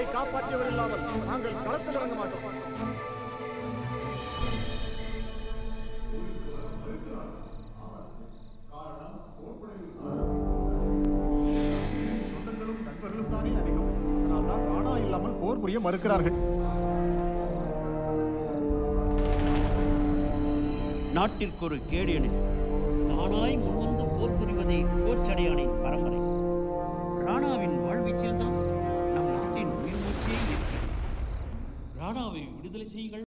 காப்பாற்றியவர் இல்லாமல் நாங்கள் களத்தில் இறங்க மாட்டோம் சொந்தங்களும் நண்பர்களும் தானே அதிகம் அதனால் தான் ராணா இல்லாமல் போர் புரிய மறுக்கிறார்கள் நாட்டிற்கொரு கேடு எனில் தானாய் முன்வந்து போர் புரிவதே கோச்சடையானின் பரம்பரை ராணாவின் வாழ்வீச்சில்தான் நம் நாட்டின் உயிர் மூச்சே இருக்கிறது ராணாவை விடுதலை செய்யுங்கள்